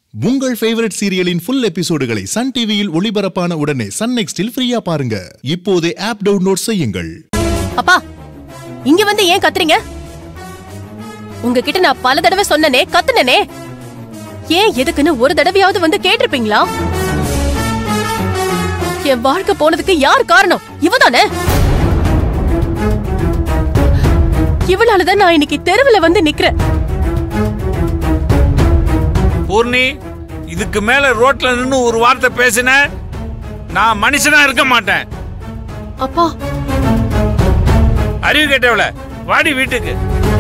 உங்கள் ஃபேவரட் சீரியலின் ஃபுல் எபிசோடுகளை சன் டிவியில் ஒளிபரப்பான உடனே சன் நெக்ஸ்டில் ஃப்ரீயா பாருங்க இப்போதே ஆப் டவுன்லோட் செய்யுங்கள் அப்பா இங்க வந்து ஏன் கத்துறீங்க உங்ககிட்ட நான் பல தடவை சொன்னனே கத்துனனே ஏன் எதுக்குன்னு ஒரு தடவையாவது வந்து கேட்டிருப்பீங்களா என் வாழ்க்கை போனதுக்கு யார் காரணம் இவதானே இவளாலதான் நான் இன்னைக்கு தெருவுல வந்து நிக்கிறேன் பூர்ணி இதுக்கு மேல ரோட்ல நின்னு ஒரு வார்த்தை பேசின நான் மனுஷனா இருக்க மாட்டேன் அப்பா அறிவு கேட்டவள வாடி வீட்டுக்கு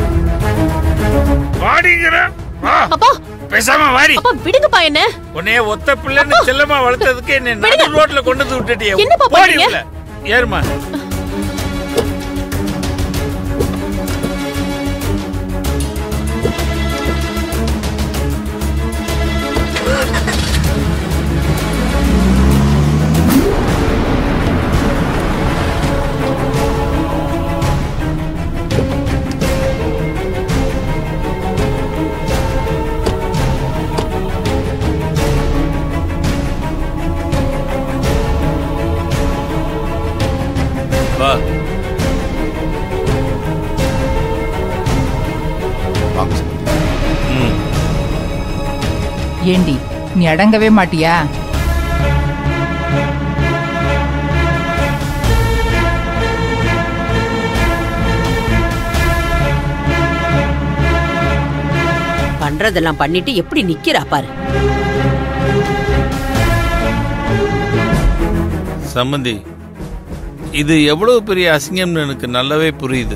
வாடிங்கிற வா அப்பா பேசாம வாடி அப்பா விடுங்கப்பா என்ன உன்னைய ஒத்த பிள்ளைன்னு செல்லமா வளர்த்ததுக்கு என்ன நடு ரோட்ல கொண்டு வந்து விட்டுட்டியே என்னப்பா போடி பண்றீங்க? உள்ள. ஏறுமா வா வாங்க சார். ம். ஏண்டி நீ அடங்கவே மாட்டியா பண்றதெல்லாம் பண்ணிட்டு எப்படி நிக்கிறா பாரு சம்மந்தி இது எவ்வளவு பெரிய அசிங்கம்னு எனக்கு நல்லாவே புரியுது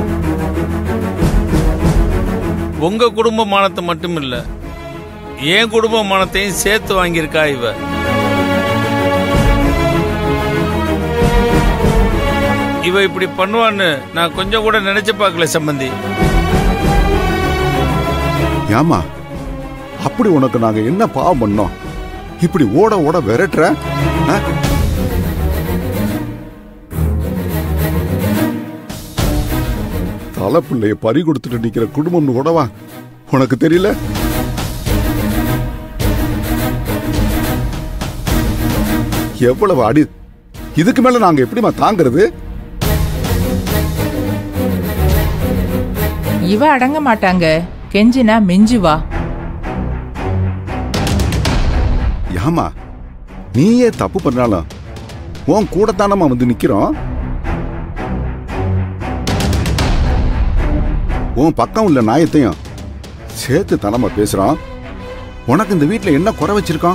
உங்க குடும்ப மானத்தை மட்டும் இல்ல என் குடும்ப மானத்தையும் சேர்த்து வாங்கியிருக்கா இவ இவ இப்படி பண்ணுவான்னு நான் கொஞ்சம் கூட நினைச்சு பார்க்கல சம்பந்தி ஏம்மா அப்படி உனக்கு நாங்க என்ன பாவம் பண்ணோம் இப்படி ஓட ஓட விரட்டுற ஆ? தலை பிள்ளைய பறி கொடுத்துட்டு நிக்கிற குடும்பம்னு கூடவா உனக்கு தெரியல எவ்வளவு அடி இதுக்கு மேல நாங்க எப்படிம்மா தாங்கிறது இவ அடங்க மாட்டாங்க கெஞ்சினா மிஞ்சுவா ஏமா நீயே தப்பு பண்ணாலும் உன் கூட தானம்மா வந்து நிக்கிறோம் உன் பக்கம் உள்ள நியாயத்தையும் சேர்த்து தானம்மா பேசுறோம் உனக்கு இந்த வீட்ல என்ன குறை வச்சிருக்கோம்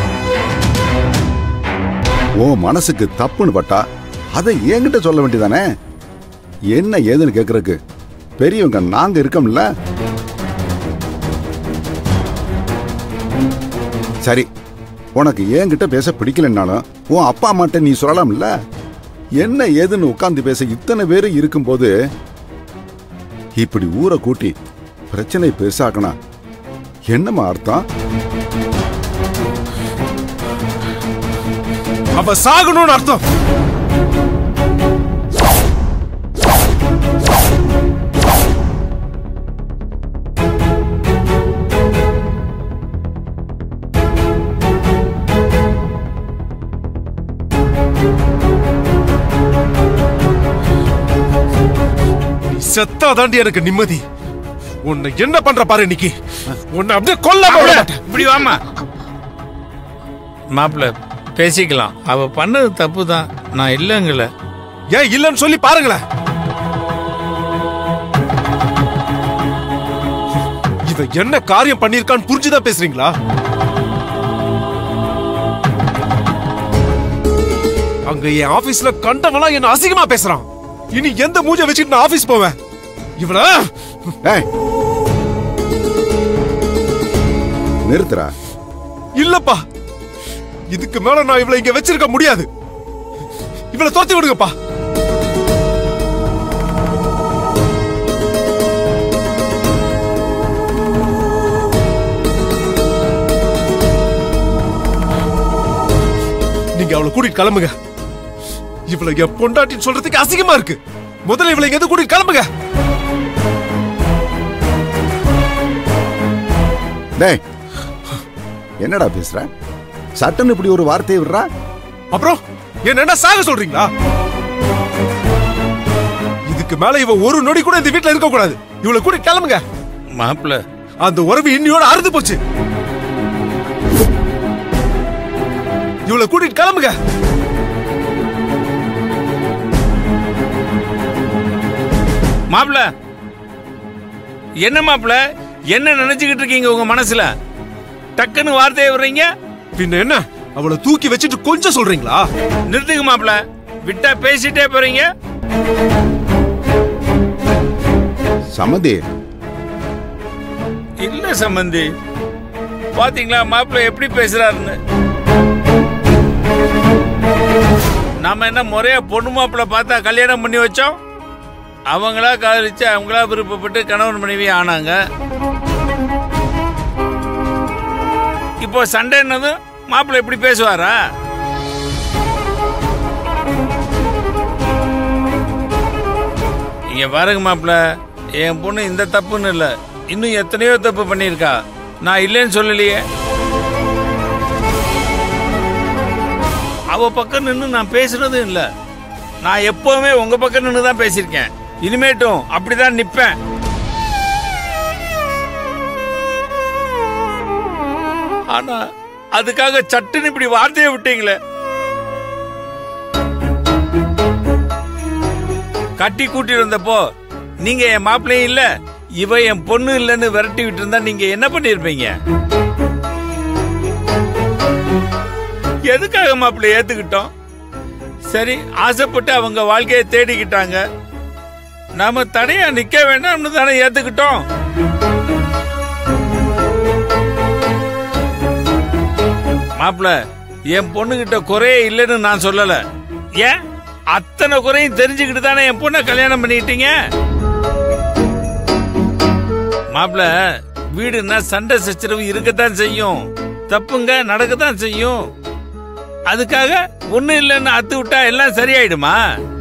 உன் மனசுக்கு தப்புன்னு பட்டா அதை என்கிட்ட சொல்ல வேண்டியதானே என்ன ஏதுன்னு கேக்குறதுக்கு பெரியவங்க நாங்க இருக்கோம்ல சரி உனக்கு என்கிட்ட பேச பிடிக்கலன்னாலும் உன் அப்பா அம்மாட்ட நீ சொல்லலாம்ல என்ன ஏதுன்னு உட்கார்ந்து பேச இத்தனை பேர் இருக்கும்போது இப்படி ஊரை கூட்டி பிரச்சனை பெருசாக்கனா என்னம்மா அர்த்தம் அவ சாகணும்னு அர்த்தம் நீ செத்தாதாண்டி எனக்கு நிம்மதி உன்னை என்ன பண்ற பாரு இன்னைக்கு உன்னை அப்படியே கொல்ல மாப்பிள, இப்படி வாமா மாப்பிள்ள பேசிக்கலாம் அவ பண்ணது தப்பு தான் நான் இல்லைங்கல ஏன் இல்லைன்னு சொல்லி பாருங்களேன் இவன் என்ன காரியம் பண்ணிருக்கான்னு புரிஞ்சுதான் பேசுறீங்களா அங்க என் ஆபீஸ்ல கண்டவனா என்ன அசிங்கமா பேசுறான் இனி எந்த மூஞ்ச வச்சுட்டு நான் ஆபீஸ் போவேன் இவன ஏய் நிறுத்துறா இல்லப்பா இதுக்கு மேல நான் இவளை இங்க வச்சிருக்க முடியாது இவளை துரத்தி விடுங்கப்பா நீங்க அவளை கூட்டிட்டு கிளம்புங்க இவளை என் பொண்டாட்டின்னு சொல்றதுக்கு அசிங்கமா இருக்கு முதல்ல இவளை எங்க கூட்டிட்டு கிளம்புங்க டேய் என்னடா பேசுற சட்டன் இப்படி ஒரு வார்த்தையை விடுறா அப்புறம் என்ன சாக சொல்றீங்களா இதுக்கு மேல இவ ஒரு நொடி கூட இந்த வீட்ல இருக்க கூடாது இவளை கூட கிளம்புங்க மாப்பிள்ள அந்த உறவு இன்னியோட அறுந்து போச்சு இவளை கூட்டிட்டு கிளம்புங்க மாப்பிள்ள என்ன மாப்பிள்ள என்ன நினைச்சுக்கிட்டு இருக்கீங்க உங்க மனசுல டக்குன்னு வார்த்தையை விடுறீங்க பின்ன என்ன அவளை தூக்கி வச்சுட்டு கொஞ்சம் சொல்றீங்களா நிறுத்துங்க மாப்பிள்ள விட்டா பேசிட்டே போறீங்க சமதி இல்ல சம்பந்தி பாத்தீங்களா மாப்பிள்ள எப்படி பேசுறாருன்னு நாம என்ன முறையா பொண்ணு மாப்பிள்ள பார்த்தா கல்யாணம் பண்ணி வச்சோம் அவங்களா காதலிச்சு அவங்களா விருப்பப்பட்டு கணவன் மனைவி ஆனாங்க இப்போ சண்டைன்னதும் மாப்பிள்ள எப்படி பேசுவாரா இங்க பாருங்க மாப்பிள்ள என் பொண்ணு இந்த தப்புன்னு இல்ல இன்னும் எத்தனையோ தப்பு பண்ணியிருக்கா நான் இல்லைன்னு சொல்லலையே அவ பக்கம் நின்று நான் பேசுனதும் இல்ல நான் எப்பவுமே உங்க பக்கம் நின்று தான் பேசியிருக்கேன் இனிமேட்டும் அப்படிதான் நிப்பேன் ஆனா அதுக்காக சட்டுன்னு இப்படி வார்த்தையை விட்டீங்களே கட்டி கூட்டி இருந்தப்போ நீங்க என் மாப்பிள்ளையும் இல்ல இவ என் பொண்ணு இல்லைன்னு விரட்டி விட்டு இருந்தா நீங்க என்ன பண்ணிருப்பீங்க எதுக்காக மாப்பிள்ளை ஏத்துக்கிட்டோம் சரி ஆசைப்பட்டு அவங்க வாழ்க்கையை தேடிக்கிட்டாங்க நாம தடையா நிக்க வேண்டாம்னு தானே ஏத்துக்கிட்டோம் மாப்பிள்ள என் பொண்ணுகிட்ட குறையே இல்லைன்னு நான் சொல்லல ஏன் அத்தனை குறையும் தெரிஞ்சுக்கிட்டு தானே என் பொண்ணை கல்யாணம் பண்ணிக்கிட்டீங்க மாப்பிள வீடுன்னா சண்டை சச்சரவு இருக்கத்தான் செய்யும் தப்புங்க நடக்கத்தான் செய்யும் அதுக்காக ஒண்ணு இல்லைன்னு அத்து விட்டா எல்லாம் சரியாயிடுமா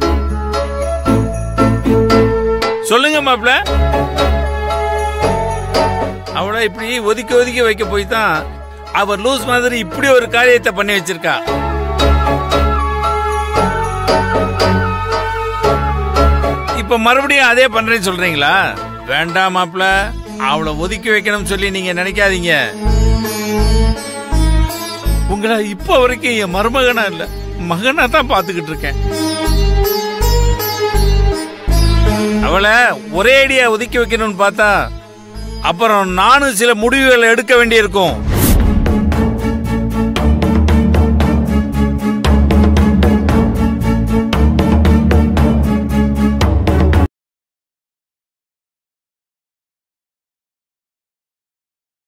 சொல்லுங்க மாப்பிள அவளை இப்படி ஒதுக்கி ஒதுக்கி வைக்க போய் தான் அவர் லூஸ் மாதிரி இப்படி ஒரு காரியத்தை பண்ணி வச்சிருக்கா இப்ப மறுபடியும் அதே பண்றேன்னு சொல்றீங்களா வேண்டாம் மாப்ள அவளை ஒதுக்கி வைக்கணும்னு சொல்லி நீங்க நினைக்காதீங்க உங்களை இப்ப வரைக்கும் என் மருமகனா இல்ல மகனா தான் பாத்துக்கிட்டு இருக்கேன் அவளை ஒரே அடியா ஒதுக்கி வைக்கணும்னு பார்த்தா அப்புறம் நானும் சில முடிவுகளை எடுக்க வேண்டியிருக்கும்